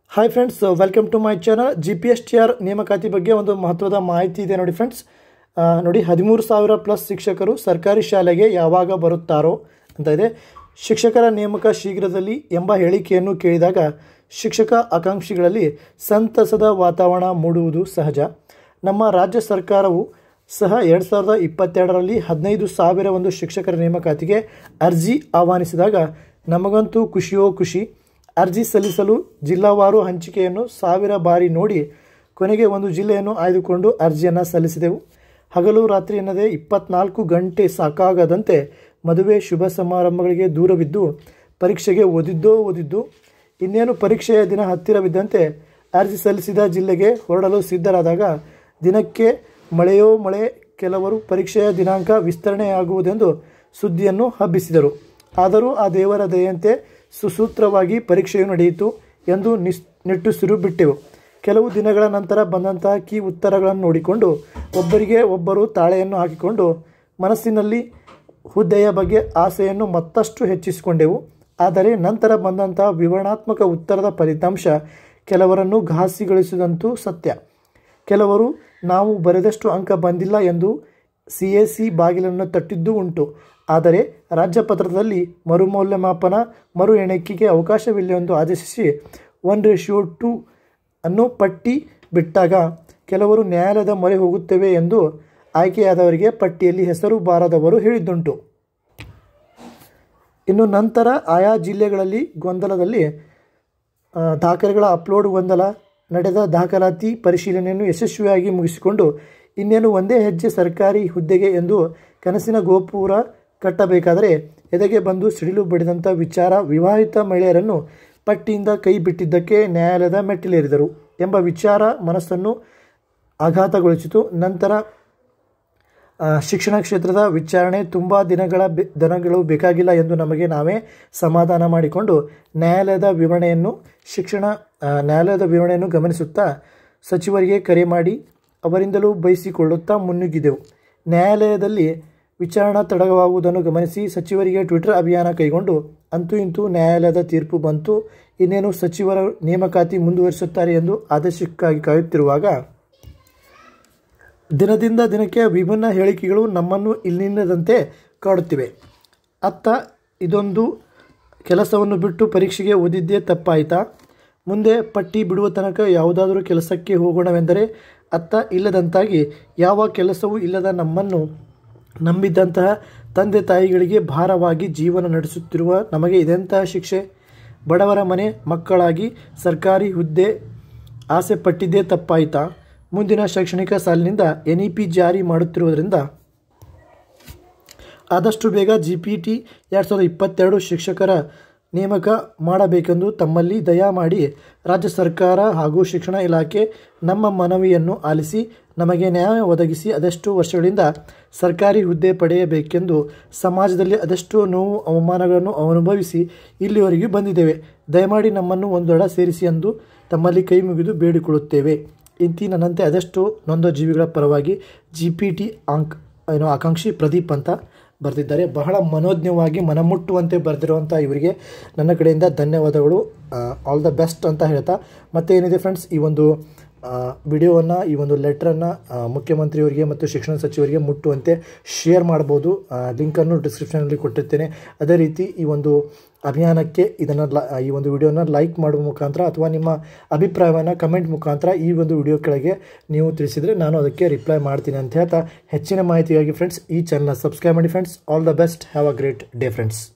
hi friends welcome to my channel G P S T R ನೇಮಕಾತಿ ಬಗ್ಗೆ ಒಂದು ಮಹತ್ವದ ಮಾಹಿತಿ ಇದೆ ನೋಡಿ ಫ್ರೆಂಡ್ಸ್ ನೋಡಿ ಹದಿಮೂರು ಸಾವಿರ ಪ್ಲಸ್ ಶಿಕ್ಷಕರು ಸರ್ಕಾರಿ ಶಾಲೆಗೆ ಯಾವಾಗ ಬರುತ್ತಾರೋ ಅಂತ ಇದೆ ಶಿಕ್ಷಕರ ನೇಮಕ ಶೀಘ್ರದಲ್ಲಿ ಎಂಬ ಹೇಳಿಕೆಯನ್ನು ಕೇಳಿದಾಗ ಶಿಕ್ಷಕ ಆಕಾಂಕ್ಷಿಗಳಲ್ಲಿ ಸಂತಸದ ವಾತಾವರಣ ಮೂಡುವುದು ಸಹಜ ನಮ್ಮ ರಾಜ್ಯ ಸರ್ಕಾರವು ಸಹ ಎರಡು ಸಾವಿರದ ಇಪ್ಪತ್ತೆರಡರಲ್ಲಿ ಹದಿನೈದು ಸಾವಿರ ಒಂದು ಶಿಕ್ಷಕರ ನೇಮಕಾತಿಗೆ ಅರ್ಜಿ ಆಹ್ವಾನಿಸಿದಾಗ ನಮಗಂತೂ ಖುಷಿಯೋ ಖುಷಿ ಅರ್ಜಿ ಸಲ್ಲಿಸಲು ಜಿಲ್ಲಾವಾರು ಹಂಚಿಕೆಯನ್ನು ಸಾವಿರ ಬಾರಿ ನೋಡಿ ಕೊನೆಗೆ ಒಂದು ಜಿಲ್ಲೆಯನ್ನು ಆಯ್ದುಕೊಂಡು ಅರ್ಜಿಯನ್ನು ಸಲ್ಲಿಸಿದೆವು ಹಗಲು ರಾತ್ರಿ ಎನ್ನದೇ ಇಪ್ಪತ್ನಾಲ್ಕು ಗಂಟೆ ಸಾಕಾಗದಂತೆ ಮದುವೆ ಶುಭ ಸಮಾರಂಭಗಳಿಗೆ ದೂರವಿದ್ದು ಪರೀಕ್ಷೆಗೆ ಓದಿದ್ದೋ ಓದಿದ್ದು ಇನ್ನೇನು ಪರೀಕ್ಷೆಯ ದಿನ ಹತ್ತಿರವಿದ್ದಂತೆ ಅರ್ಜಿ ಸಲ್ಲಿಸಿದ ಜಿಲ್ಲೆಗೆ ಹೊರಡಲು ಸಿದ್ಧರಾದಾಗ ದಿನಕ್ಕೆ ಮಳೆಯೋ ಮಳೆ ಕೆಲವರು ಪರೀಕ್ಷೆಯ ದಿನಾಂಕ ವಿಸ್ತರಣೆಯಾಗುವುದೆಂದು ಸುದ್ದಿಯನ್ನು ಹಬ್ಬಿಸಿದರು ಆದರೂ ಆ ದೇವರ ದಯೆಯಂತೆ ಸುಸೂತ್ರವಾಗಿ ಪರೀಕ್ಷೆಯು ನಡೆಯಿತು ಎಂದು ನಿಸ್ ನಿಟ್ಟುಸಿರು ಬಿಟ್ಟೆವು ಕೆಲವು ದಿನಗಳ ನಂತರ ಬಂದಂತಹ ಕೀ ಉತ್ತರಗಳನ್ನು ನೋಡಿಕೊಂಡು ಒಬ್ಬರಿಗೆ ಒಬ್ಬರು ತಾಳೆಯನ್ನು ಹಾಕಿಕೊಂಡು ಮನಸ್ಸಿನಲ್ಲಿ ಹುದ್ದೆಯ ಬಗ್ಗೆ ಆಸೆಯನ್ನು ಮತ್ತಷ್ಟು ಹೆಚ್ಚಿಸಿಕೊಂಡೆವು ಆದರೆ ನಂತರ ಬಂದಂತಹ ವಿವರಣಾತ್ಮಕ ಉತ್ತರದ ಫಲಿತಾಂಶ ಕೆಲವರನ್ನು ಘಾಸಿಗೊಳಿಸಿದಂತೂ ಸತ್ಯ ಕೆಲವರು ನಾವು ಬರೆದಷ್ಟು ಅಂಕ ಬಂದಿಲ್ಲ ಎಂದು ಸಿ ಎ ಸಿ ಬಾಗಿಲನ್ನು ತಟ್ಟಿದ್ದೂ ಉಂಟು ಆದರೆ ರಾಜ್ಯಪತ್ರದಲ್ಲಿ ಮರುಮೌಲ್ಯಮಾಪನ ಮರು ಎಣಿಕೆಗೆ ಅವಕಾಶವಿಲ್ಲ ಎಂದು ಆದೇಶಿಸಿ ಒನ್ ರೇಷಿಯೋ ಟು ಅನ್ನು ಪಟ್ಟಿ ಬಿಟ್ಟಾಗ ಕೆಲವರು ನ್ಯಾಯಾಲಯದ ಮೊರೆ ಹೋಗುತ್ತೇವೆ ಎಂದು ಆಯ್ಕೆಯಾದವರಿಗೆ ಪಟ್ಟಿಯಲ್ಲಿ ಹೆಸರು ಬಾರದವರು ಹೇಳಿದ್ದುಂಟು ಇನ್ನು ನಂತರ ಆಯಾ ಜಿಲ್ಲೆಗಳಲ್ಲಿ ಗೊಂದಲದಲ್ಲಿ ದಾಖಲೆಗಳ ಅಪ್ಲೋಡ್ ಗೊಂದಲ ನಡೆದ ದಾಖಲಾತಿ ಪರಿಶೀಲನೆಯನ್ನು ಯಶಸ್ವಿಯಾಗಿ ಮುಗಿಸಿಕೊಂಡು ಇನ್ನೇನು ಒಂದೇ ಹೆಜ್ಜೆ ಸರ್ಕಾರಿ ಹುದ್ದೆಗೆ ಎಂದು ಕನಸಿನ ಗೋಪುರ ಕಟ್ಟಬೇಕಾದರೆ ಎದೆಗೆ ಬಂದು ಸಿಡಿಲು ಬಡಿದಂಥ ವಿಚಾರ ವಿವಾಹಿತ ಮಹಿಳೆಯರನ್ನು ಪಟ್ಟಿಯಿಂದ ಕೈ ಬಿಟ್ಟಿದ್ದಕ್ಕೆ ನ್ಯಾಯಾಲಯದ ಮೆಟ್ಟಿಲೇರಿದರು ಎಂಬ ವಿಚಾರ ಮನಸ್ಸನ್ನು ಆಘಾತಗೊಳಿಸಿತು ನಂತರ ಶಿಕ್ಷಣ ಕ್ಷೇತ್ರದ ವಿಚಾರಣೆ ತುಂಬ ದಿನಗಳ ದಿನಗಳು ಬೇಕಾಗಿಲ್ಲ ಎಂದು ನಮಗೆ ನಾವೇ ಸಮಾಧಾನ ಮಾಡಿಕೊಂಡು ನ್ಯಾಯಾಲಯದ ವಿವರಣೆಯನ್ನು ಶಿಕ್ಷಣ ನ್ಯಾಯಾಲಯದ ವಿವರಣೆಯನ್ನು ಗಮನಿಸುತ್ತಾ ಸಚಿವರಿಗೆ ಕರೆ ಮಾಡಿ ಅವರಿಂದಲೂ ಬಯಸಿಕೊಳ್ಳುತ್ತಾ ಮುನ್ನುಗ್ಗಿದೆವು ನ್ಯಾಯಾಲಯದಲ್ಲಿ ವಿಚಾರಣಾ ತಡವಾಗುವುದನ್ನು ಗಮನಿಸಿ ಸಚಿವರಿಗೆ ಟ್ವಿಟರ್ ಅಭಿಯಾನ ಕೈಗೊಂಡು ಅಂತೂ ಇಂತೂ ನ್ಯಾಯಾಲಯದ ತೀರ್ಪು ಬಂತು ಇನ್ನೇನು ಸಚಿವರ ನೇಮಕಾತಿ ಮುಂದುವರಿಸುತ್ತಾರೆ ಎಂದು ಆದೇಶಕ್ಕಾಗಿ ಕಾಯುತ್ತಿರುವಾಗ ದಿನದಿಂದ ದಿನಕ್ಕೆ ವಿಭಿನ್ನ ಹೇಳಿಕೆಗಳು ನಮ್ಮನ್ನು ಇಲ್ಲಿಲ್ಲದಂತೆ ಕಾಡುತ್ತಿವೆ ಅತ್ತ ಇದೊಂದು ಕೆಲಸವನ್ನು ಬಿಟ್ಟು ಪರೀಕ್ಷೆಗೆ ಓದಿದ್ದೇ ತಪ್ಪಾಯಿತಾ ಮುಂದೆ ಪಟ್ಟಿ ಬಿಡುವ ತನಕ ಯಾವುದಾದರೂ ಕೆಲಸಕ್ಕೆ ಹೋಗೋಣವೆಂದರೆ ಅತ್ತ ಇಲ್ಲದಂತಾಗಿ ಯಾವ ಕೆಲಸವೂ ಇಲ್ಲದ ನಮ್ಮನ್ನು ನಂಬಿದ್ದಂತಹ ತಂದೆ ತಾಯಿಗಳಿಗೆ ಭಾರವಾಗಿ ಜೀವನ ನಡೆಸುತ್ತಿರುವ ನಮಗೆ ಇದೆಂತಹ ಶಿಕ್ಷೆ ಬಡವರ ಮನೆ ಮಕ್ಕಳಾಗಿ ಸರ್ಕಾರಿ ಹುದ್ದೆ ಆಸೆ ಪಟ್ಟಿದ್ದೇ ತಪ್ಪಾಯಿತಾ ಮುಂದಿನ ಶೈಕ್ಷಣಿಕ ಸಾಲಿನಿಂದ ಎನ್ ಇ ಪಿ ಜಾರಿ ಮಾಡುತ್ತಿರುವುದರಿಂದ ಆದಷ್ಟು ಬೇಗ ಜಿ ಪಿ ಟಿ ಎರಡು ಸಾವಿರದ ಇಪ್ಪತ್ತೆರಡು ಶಿಕ್ಷಕರ ನೇಮಕ ಮಾಡಬೇಕೆಂದು ತಮ್ಮಲ್ಲಿ ದಯ ಮಾಡಿ ರಾಜ್ಯ ಸರ್ಕಾರ ಹಾಗೂ ಶಿಕ್ಷಣ ಇಲಾಖೆ ನಮ್ಮ ಮನವಿಯನ್ನು ಆಲಿಸಿ ನಮಗೆ ನ್ಯಾಯ ಒದಗಿಸಿ ಅದೆಷ್ಟು ವರ್ಷಗಳಿಂದ ಸರ್ಕಾರಿ ಹುದ್ದೆ ಪಡೆಯಬೇಕೆಂದು ಸಮಾಜದಲ್ಲಿ ಅದೆಷ್ಟು ನೋವು ಅವಮಾನಗಳನ್ನು ಅನುಭವಿಸಿ ಇಲ್ಲಿವರೆಗೂ ಬಂದಿದ್ದೇವೆ ದಯಮಾಡಿ ನಮ್ಮನ್ನು ಒಂದು ದಡ ಸೇರಿಸಿ ಎಂದು ತಮ್ಮಲ್ಲಿ ಕೈ ಮುಗಿದು ಬೇಡಿಕೊಳ್ಳುತ್ತೇವೆ ಇಂತಿ ನನ್ನಂತೆ ಅದೆಷ್ಟು ನೊಂದ ಜೀವಿಗಳ ಪರವಾಗಿ ಜಿ ಪಿ ಟಿ ಆಂಕ್ ಏನೋ ಆಕಾಂಕ್ಷಿ ಪ್ರದೀಪ್ ಅಂತ ಬರೆದಿದ್ದಾರೆ ಬಹಳ ಮನೋಜ್ಞವಾಗಿ ಮನಮುಟ್ಟುವಂತೆ ಬರೆದಿರುವಂಥ ಇವರಿಗೆ ನನ್ನ ಕಡೆಯಿಂದ ಧನ್ಯವಾದಗಳು ಆಲ್ ದ ಬೆಸ್ಟ್ ಅಂತ ಹೇಳ್ತಾ ಮತ್ತೆ ಏನಿದೆ ಫ್ರೆಂಡ್ಸ್ ಈ ಒಂದು ವಿಡಿಯೋವನ್ನು ಈ ಒಂದು ಲೆಟ್ರನ್ನು ಮುಖ್ಯಮಂತ್ರಿಯವರಿಗೆ ಮತ್ತು ಶಿಕ್ಷಣ ಸಚಿವರಿಗೆ ಮುಟ್ಟುವಂತೆ ಶೇರ್ ಮಾಡ್ಬೋದು ಲಿಂಕನ್ನು ಡಿಸ್ಕ್ರಿಪ್ಷನಲ್ಲಿ ಕೊಟ್ಟಿರ್ತೇನೆ ಅದೇ ರೀತಿ ಈ ಒಂದು ಅಭಿಯಾನಕ್ಕೆ ಇದನ್ನು ಈ ಒಂದು ವಿಡಿಯೋನ ಲೈಕ್ ಮಾಡುವ ಮುಖಾಂತರ ಅಥವಾ ನಿಮ್ಮ ಅಭಿಪ್ರಾಯವನ್ನು ಕಮೆಂಟ್ ಮುಖಾಂತರ ಈ ಒಂದು ವಿಡಿಯೋ ಕೆಳಗೆ ನೀವು ತಿಳಿಸಿದರೆ ನಾನು ಅದಕ್ಕೆ ರಿಪ್ಲೈ ಮಾಡ್ತೀನಿ ಅಂತ ಹೇಳ್ತಾ ಹೆಚ್ಚಿನ ಮಾಹಿತಿಗಾಗಿ ಫ್ರೆಂಡ್ಸ್ ಈ ಚಾನಲ್ನ ಸಬ್ಸ್ಕ್ರೈಬ್ ಮಾಡಿ friends all the best have a great day friends